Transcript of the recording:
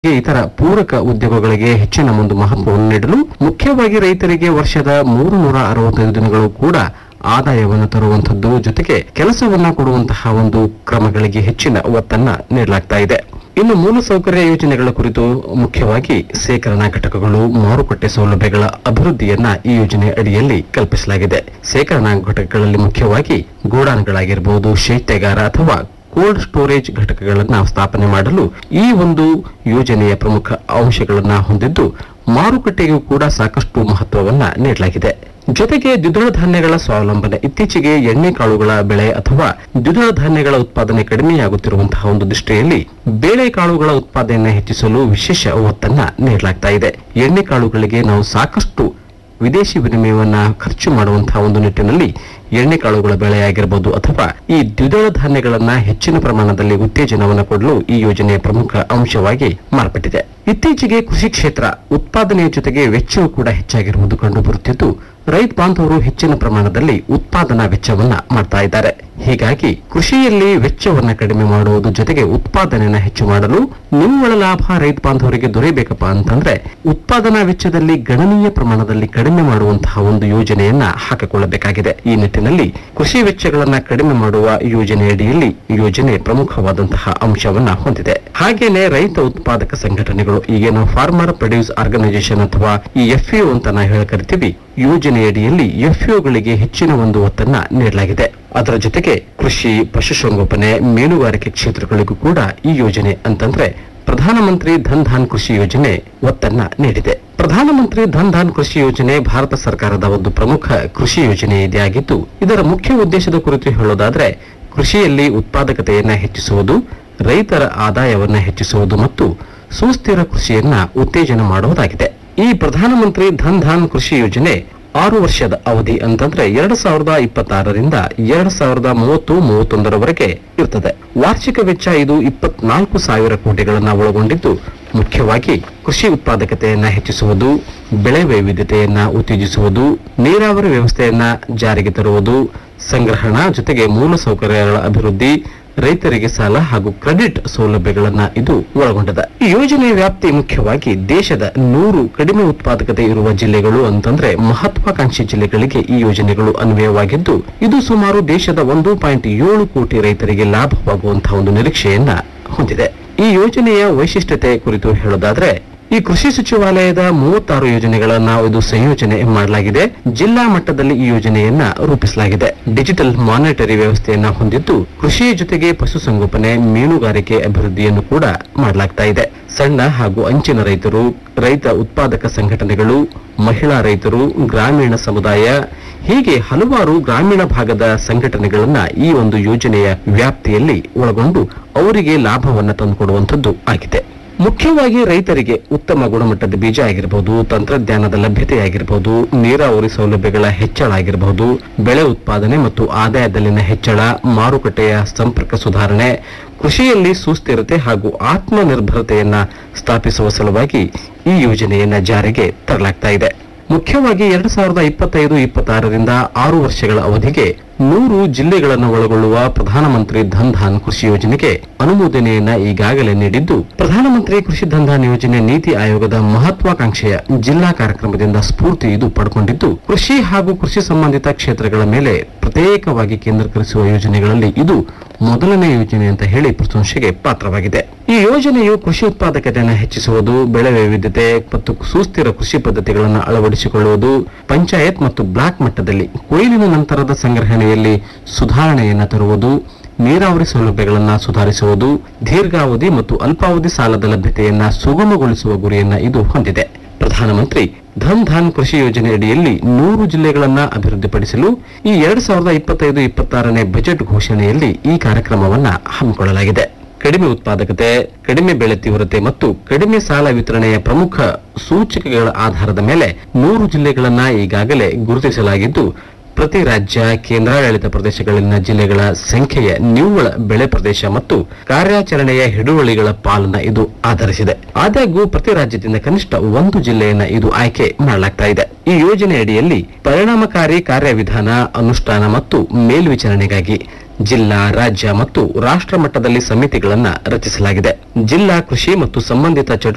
ಇತರ ಪೂರಕ ಉದ್ಯೋಗಗಳಿಗೆ ಹೆಚ್ಚಿನ ಒಂದು ಮಹತ್ವವನ್ನು ನೀಡಲು ಮುಖ್ಯವಾಗಿ ರೈತರಿಗೆ ವರ್ಷದ ಮೂರು ನೂರ ಅರವತ್ತೈದು ದಿನಗಳು ಕೂಡ ಆದಾಯವನ್ನು ತರುವಂತದ್ದು ಜೊತೆಗೆ ಕೆಲಸವನ್ನ ಕೊಡುವಂತಹ ಒಂದು ಕ್ರಮಗಳಿಗೆ ಹೆಚ್ಚಿನ ಒತ್ತನ್ನ ನೀಡಲಾಗ್ತಾ ಇದೆ ಇನ್ನು ಮೂಲಸೌಕರ್ಯ ಯೋಜನೆಗಳ ಕುರಿತು ಮುಖ್ಯವಾಗಿ ಸೇಕರಣಾ ಘಟಕಗಳು ಮಾರುಕಟ್ಟೆ ಸೌಲಭ್ಯಗಳ ಅಭಿವೃದ್ಧಿಯನ್ನ ಈ ಯೋಜನೆ ಅಡಿಯಲ್ಲಿ ಕಲ್ಪಿಸಲಾಗಿದೆ ಸೇಕರಣಾ ಘಟಕಗಳಲ್ಲಿ ಮುಖ್ಯವಾಗಿ ಗೋಡಾನ್ಗಳಾಗಿರಬಹುದು ಶೈತ್ಯಾಗಾರ ಅಥವಾ ಕೋಲ್ಡ್ ಸ್ಟೋರೇಜ್ ಘಟಕಗಳನ್ನ ಸ್ಥಾಪನೆ ಮಾಡಲು ಈ ಒಂದು ಯೋಜನೆಯ ಪ್ರಮುಖ ಅಂಶಗಳನ್ನ ಹೊಂದಿದ್ದು ಮಾರುಕಟ್ಟೆಗೂ ಕೂಡ ಸಾಕಷ್ಟು ಮಹತ್ವವನ್ನ ನೀಡಲಾಗಿದೆ ಜೊತೆಗೆ ದ್ವಿದಳ ಧಾನ್ಯಗಳ ಸ್ವಾವಲಂಬನೆ ಇತ್ತೀಚೆಗೆ ಎಣ್ಣೆ ಕಾಳುಗಳ ಬೆಳೆ ಅಥವಾ ದ್ವಿದಳ ಧಾನ್ಯಗಳ ಉತ್ಪಾದನೆ ಕಡಿಮೆಯಾಗುತ್ತಿರುವಂತಹ ಒಂದು ದೃಷ್ಟಿಯಲ್ಲಿ ಬೇಳೆಕಾಳುಗಳ ಉತ್ಪಾದನೆಯನ್ನು ಹೆಚ್ಚಿಸಲು ವಿಶೇಷ ಒತ್ತನ್ನ ನೀಡಲಾಗ್ತಾ ಇದೆ ಎಣ್ಣೆ ಕಾಳುಗಳಿಗೆ ನಾವು ಸಾಕಷ್ಟು ವಿದೇಶಿ ವಿನಿಮಯವನ್ನ ಖರ್ಚು ಮಾಡುವಂತಹ ಒಂದು ನಿಟ್ಟಿನಲ್ಲಿ ಎಣ್ಣೆಕಾಳುಗಳ ಬೆಳೆಯಾಗಿರಬಹುದು ಅಥವಾ ಈ ದ್ವಿದಳ ಧಾನ್ಯಗಳನ್ನ ಹೆಚ್ಚಿನ ಪ್ರಮಾಣದಲ್ಲಿ ಉತ್ತೇಜನವನ್ನು ಕೊಡಲು ಈ ಯೋಜನೆಯ ಪ್ರಮುಖ ಅಂಶವಾಗಿ ಮಾರ್ಪಟ್ಟಿದೆ ಇತ್ತೀಚೆಗೆ ಕೃಷಿ ಕ್ಷೇತ್ರ ಉತ್ಪಾದನೆಯ ಜೊತೆಗೆ ವೆಚ್ಚವೂ ಕೂಡ ಹೆಚ್ಚಾಗಿರುವುದು ಕಂಡುಬರುತ್ತಿದ್ದು ರೈತ ಬಾಂಧವರು ಹೆಚ್ಚಿನ ಪ್ರಮಾಣದಲ್ಲಿ ಉತ್ಪಾದನಾ ವೆಚ್ಚವನ್ನ ಮಾಡ್ತಾ ಇದ್ದಾರೆ ಹೀಗಾಗಿ ಕೃಷಿಯಲ್ಲಿ ವೆಚ್ಚವನ್ನ ಕಡಿಮೆ ಮಾಡುವುದು ಜೊತೆಗೆ ಉತ್ಪಾದನೆಯನ್ನ ಹೆಚ್ಚು ಮಾಡಲು ನಿವ್ವಳ ಲಾಭ ರೈತ ಬಾಂಧವರಿಗೆ ದೊರೆಯಬೇಕಪ್ಪ ಅಂತಂದ್ರೆ ಉತ್ಪಾದನಾ ವೆಚ್ಚದಲ್ಲಿ ಗಣನೀಯ ಪ್ರಮಾಣದಲ್ಲಿ ಕಡಿಮೆ ಮಾಡುವಂತಹ ಒಂದು ಯೋಜನೆಯನ್ನ ಹಾಕಿಕೊಳ್ಳಬೇಕಾಗಿದೆ ಈ ನಿಟ್ಟಿನಲ್ಲಿ ಕೃಷಿ ವೆಚ್ಚಗಳನ್ನ ಕಡಿಮೆ ಮಾಡುವ ಯೋಜನೆಯಡಿಯಲ್ಲಿ ಯೋಜನೆ ಪ್ರಮುಖವಾದಂತಹ ಅಂಶವನ್ನ ಹೊಂದಿದೆ ಹಾಗೇನೆ ರೈತ ಉತ್ಪಾದಕ ಸಂಘಟನೆಗಳು ಈಗೇನು ಫಾರ್ಮರ್ ಪ್ರೊಡ್ಯೂಸ್ ಆರ್ಗನೈಸೇಷನ್ ಅಥವಾ ಈ ಎಫ್ಇಒ ಅಂತ ನಾವು ಹೇಳಿ ಕರಿತೀವಿ ಯೋಜನೆಯಡಿಯಲ್ಲಿ ಎಫ್ಇಒಗಳಿಗೆ ಹೆಚ್ಚಿನ ಒಂದು ಒತ್ತನ್ನ ನೀಡಲಾಗಿದೆ ಅದರ ಜೊತೆಗೆ ಕೃಷಿ ಪಶುಸಂಗೋಪನೆ ಮೀನುಗಾರಿಕೆ ಕ್ಷೇತ್ರಗಳಿಗೂ ಕೂಡ ಈ ಯೋಜನೆ ಅಂತಂದ್ರೆ ಪ್ರಧಾನಮಂತ್ರಿ ಧನ್ ಧಾನ್ ಕೃಷಿ ಯೋಜನೆ ಒತ್ತನ್ನ ನೀಡಿದೆ ಪ್ರಧಾನಮಂತ್ರಿ ಧನ್ ಧಾನ್ ಕೃಷಿ ಯೋಜನೆ ಭಾರತ ಸರ್ಕಾರದ ಒಂದು ಪ್ರಮುಖ ಕೃಷಿ ಯೋಜನೆ ಇದಾಗಿದ್ದು ಇದರ ಮುಖ್ಯ ಉದ್ದೇಶದ ಕುರಿತು ಹೇಳೋದಾದ್ರೆ ಕೃಷಿಯಲ್ಲಿ ಉತ್ಪಾದಕತೆಯನ್ನ ಹೆಚ್ಚಿಸುವುದು ರೈತರ ಆದಾಯವನ್ನ ಹೆಚ್ಚಿಸುವುದು ಮತ್ತು ಸುಸ್ಥಿರ ಕೃಷಿಯನ್ನ ಉತ್ತೇಜನ ಮಾಡುವುದಾಗಿದೆ ಈ ಪ್ರಧಾನಮಂತ್ರಿ ಧನ್ ಧಾನ್ ಕೃಷಿ ಯೋಜನೆ ಆರು ವರ್ಷದ ಅವಧಿ ಅಂತಂದ್ರೆ ಎರಡ್ ಸಾವಿರದ ಇಪ್ಪತ್ತಾರರಿಂದ ಎರಡ್ ಸಾವಿರದ ಮೂವತ್ತು ಮೂವತ್ತೊಂದರವರೆಗೆ ಇರ್ತದೆ ವಾರ್ಷಿಕ ವೆಚ್ಚ ಇದು ಇಪ್ಪತ್ನಾಲ್ಕು ಸಾವಿರ ಕೋಟಿಗಳನ್ನ ಒಳಗೊಂಡಿದ್ದು ಮುಖ್ಯವಾಗಿ ಕೃಷಿ ಉತ್ಪಾದಕತೆಯನ್ನ ಹೆಚ್ಚಿಸುವುದು ಬೆಳೆ ವೈವಿಧ್ಯತೆಯನ್ನ ಉತ್ತೇಜಿಸುವುದು ನೀರಾವರಿ ವ್ಯವಸ್ಥೆಯನ್ನ ಜಾರಿಗೆ ತರುವುದು ಸಂಗ್ರಹಣಾ ಜೊತೆಗೆ ಮೂಲಸೌಕರ್ಯಗಳ ಅಭಿವೃದ್ಧಿ ರೈತರಿಗೆ ಸಾಲ ಹಾಗೂ ಕ್ರೆಡಿಟ್ ಸೌಲಭ್ಯಗಳನ್ನ ಇದು ಒಳಗೊಂಡಿದೆ ಈ ಯೋಜನೆಯ ವ್ಯಾಪ್ತಿ ಮುಖ್ಯವಾಗಿ ದೇಶದ ನೂರು ಕಡಿಮೆ ಉತ್ಪಾದಕತೆ ಇರುವ ಜಿಲ್ಲೆಗಳು ಅಂತಂದ್ರೆ ಮಹತ್ವಾಕಾಂಕ್ಷಿ ಜಿಲ್ಲೆಗಳಿಗೆ ಈ ಯೋಜನೆಗಳು ಅನ್ವಯವಾಗಿದ್ದು ಇದು ಸುಮಾರು ದೇಶದ ಒಂದು ಪಾಯಿಂಟ್ ಏಳು ಕೋಟಿ ರೈತರಿಗೆ ಲಾಭವಾಗುವಂತಹ ಒಂದು ನಿರೀಕ್ಷೆಯನ್ನ ಹೊಂದಿದೆ ಈ ಯೋಜನೆಯ ವೈಶಿಷ್ಟ್ಯತೆ ಕುರಿತು ಹೇಳೋದಾದ್ರೆ ಈ ಕೃಷಿ ಸಚಿವಾಲಯದ ಮೂವತ್ತಾರು ಯೋಜನೆಗಳನ್ನ ಇದು ಸಂಯೋಜನೆ ಮಾಡಲಾಗಿದೆ ಜಿಲ್ಲಾ ಮಟ್ಟದಲ್ಲಿ ಈ ಯೋಜನೆಯನ್ನ ರೂಪಿಸಲಾಗಿದೆ ಡಿಜಿಟಲ್ ಮಾನಿಟರಿ ವ್ಯವಸ್ಥೆಯನ್ನ ಹೊಂದಿದ್ದು ಕೃಷಿಯ ಜೊತೆಗೆ ಪಶುಸಂಗೋಪನೆ ಮೀನುಗಾರಿಕೆ ಅಭಿವೃದ್ಧಿಯನ್ನು ಕೂಡ ಮಾಡಲಾಗ್ತಾ ಇದೆ ಸಣ್ಣ ಹಾಗೂ ಅಂಚಿನ ರೈತರು ರೈತ ಉತ್ಪಾದಕ ಸಂಘಟನೆಗಳು ಮಹಿಳಾ ರೈತರು ಗ್ರಾಮೀಣ ಸಮುದಾಯ ಹೀಗೆ ಹಲವಾರು ಗ್ರಾಮೀಣ ಭಾಗದ ಸಂಘಟನೆಗಳನ್ನ ಈ ಒಂದು ಯೋಜನೆಯ ವ್ಯಾಪ್ತಿಯಲ್ಲಿ ಒಳಗೊಂಡು ಅವರಿಗೆ ಲಾಭವನ್ನ ತಂದುಕೊಡುವಂತದ್ದು ಆಗಿದೆ ಮುಖ್ಯವಾಗಿ ರೈತರಿಗೆ ಉತ್ತಮ ಗುಣಮಟ್ಟದ ಬೀಜ ಆಗಿರಬಹುದು ತಂತ್ರಜ್ಞಾನದ ಲಭ್ಯತೆ ಆಗಿರಬಹುದು ನೀರಾವರಿ ಸೌಲಭ್ಯಗಳ ಹೆಚ್ಚಳ ಆಗಿರಬಹುದು ಬೆಳೆ ಉತ್ಪಾದನೆ ಮತ್ತು ಆದಾಯದಲ್ಲಿನ ಹೆಚ್ಚಳ ಮಾರುಕಟ್ಟೆಯ ಸಂಪರ್ಕ ಸುಧಾರಣೆ ಕೃಷಿಯಲ್ಲಿ ಸುಸ್ಥಿರತೆ ಹಾಗೂ ಆತ್ಮನಿರ್ಭರತೆಯನ್ನ ಸ್ಥಾಪಿಸುವ ಸಲುವಾಗಿ ಈ ಯೋಜನೆಯನ್ನ ಜಾರಿಗೆ ತರಲಾಗ್ತಾ ಇದೆ ಮುಖ್ಯವಾಗಿ ಎರಡ್ ಸಾವಿರದ ಇಪ್ಪತ್ತೈದು ಇಪ್ಪತ್ತಾರರಿಂದ ಆರು ವರ್ಷಗಳ ಅವಧಿಗೆ ನೂರು ಜಿಲ್ಲೆಗಳನ್ನು ಒಳಗೊಳ್ಳುವ ಪ್ರಧಾನಮಂತ್ರಿ ಧನ್ ಧಾನ್ ಕೃಷಿ ಯೋಜನೆಗೆ ಅನುಮೋದನೆಯನ್ನ ಈಗಾಗಲೇ ನೀಡಿದ್ದು ಪ್ರಧಾನಮಂತ್ರಿ ಕೃಷಿ ಧನ್ ಧಾನ್ ಯೋಜನೆ ನೀತಿ ಆಯೋಗದ ಮಹತ್ವಾಕಾಂಕ್ಷೆಯ ಜಿಲ್ಲಾ ಕಾರ್ಯಕ್ರಮದಿಂದ ಸ್ಫೂರ್ತಿ ಇದು ಪಡ್ಕೊಂಡಿದ್ದು ಕೃಷಿ ಹಾಗೂ ಕೃಷಿ ಸಂಬಂಧಿತ ಕ್ಷೇತ್ರಗಳ ಮೇಲೆ ಪ್ರತ್ಯೇಕವಾಗಿ ಕೇಂದ್ರೀಕರಿಸುವ ಯೋಜನೆಗಳಲ್ಲಿ ಇದು ಮೊದಲನೇ ಯೋಜನೆ ಅಂತ ಹೇಳಿ ಪ್ರಶಂಸೆಗೆ ಪಾತ್ರವಾಗಿದೆ ಈ ಯೋಜನೆಯು ಕೃಷಿ ಉತ್ಪಾದಕತೆಯನ್ನು ಹೆಚ್ಚಿಸುವುದು ಬೆಳೆ ವೈವಿಧ್ಯತೆ ಮತ್ತು ಸುಸ್ಥಿರ ಕೃಷಿ ಪದ್ಧತಿಗಳನ್ನು ಅಳವಡಿಸಿಕೊಳ್ಳುವುದು ಪಂಚಾಯತ್ ಮತ್ತು ಬ್ಲಾಕ್ ಮಟ್ಟದಲ್ಲಿ ಕೊಯ್ಲಿನ ನಂತರದ ಸಂಗ್ರಹಣೆಯಲ್ಲಿ ಸುಧಾರಣೆಯನ್ನು ತರುವುದು ನೀರಾವರಿ ಸೌಲಭ್ಯಗಳನ್ನು ಸುಧಾರಿಸುವುದು ದೀರ್ಘಾವಧಿ ಮತ್ತು ಅಲ್ಪಾವಧಿ ಸಾಲದ ಲಭ್ಯತೆಯನ್ನ ಸುಗಮಗೊಳಿಸುವ ಗುರಿಯನ್ನ ಇದು ಹೊಂದಿದೆ ಪ್ರಧಾನಮಂತ್ರಿ ಧನ್ ಧಾನ್ ಕೃಷಿ ಯೋಜನೆ ಅಡಿಯಲ್ಲಿ ನೂರು ಜಿಲ್ಲೆಗಳನ್ನ ಅಭಿವೃದ್ಧಿಪಡಿಸಲು ಈ ಎರಡ್ ಸಾವಿರದ ಇಪ್ಪತ್ತೈದು ಇಪ್ಪತ್ತಾರನೇ ಬಜೆಟ್ ಘೋಷಣೆಯಲ್ಲಿ ಈ ಕಾರ್ಯಕ್ರಮವನ್ನ ಹಮ್ಮಿಕೊಳ್ಳಲಾಗಿದೆ ಕಡಿಮೆ ಉತ್ಪಾದಕತೆ ಕಡಿಮೆ ಬೆಳೆ ತೀವ್ರತೆ ಮತ್ತು ಕಡಿಮೆ ಸಾಲ ವಿತರಣೆಯ ಪ್ರಮುಖ ಸೂಚಕಗಳ ಆಧಾರದ ಮೇಲೆ ನೂರು ಜಿಲ್ಲೆಗಳನ್ನ ಈಗಾಗಲೇ ಗುರುತಿಸಲಾಗಿದ್ದು ಪ್ರತಿ ರಾಜ್ಯ ಕೇಂದ್ರಾಡಳಿತ ಪ್ರದೇಶಗಳಲ್ಲಿನ ಜಿಲ್ಲೆಗಳ ಸಂಖ್ಯೆಯ ನಿವ್ವಳ ಬೆಳೆ ಪ್ರದೇಶ ಮತ್ತು ಕಾರ್ಯಾಚರಣೆಯ ಹಿಡುವಳಿಗಳ ಪಾಲನ್ನ ಇದು ಆಧರಿಸಿದೆ ಆದಾಗ್ಯೂ ಪ್ರತಿ ರಾಜ್ಯದಿಂದ ಕನಿಷ್ಠ ಒಂದು ಜಿಲ್ಲೆಯನ್ನ ಇದು ಆಯ್ಕೆ ಮಾಡಲಾಗ್ತಾ ಇದೆ ಈ ಯೋಜನೆ ಅಡಿಯಲ್ಲಿ ಪರಿಣಾಮಕಾರಿ ಕಾರ್ಯವಿಧಾನ ಅನುಷ್ಠಾನ ಮತ್ತು ಮೇಲ್ವಿಚಾರಣೆಗಾಗಿ ಜಿಲ್ಲಾ ರಾಜ್ಯ ಮತ್ತು ರಾಷ್ಟ್ರ ಮಟ್ಟದಲ್ಲಿ ಸಮಿತಿಗಳನ್ನ ರಚಿಸಲಾಗಿದೆ ಜಿಲ್ಲಾ ಕೃಷಿ ಮತ್ತು ಸಂಬಂಧಿತ ಚಟುವಟಿಕೆ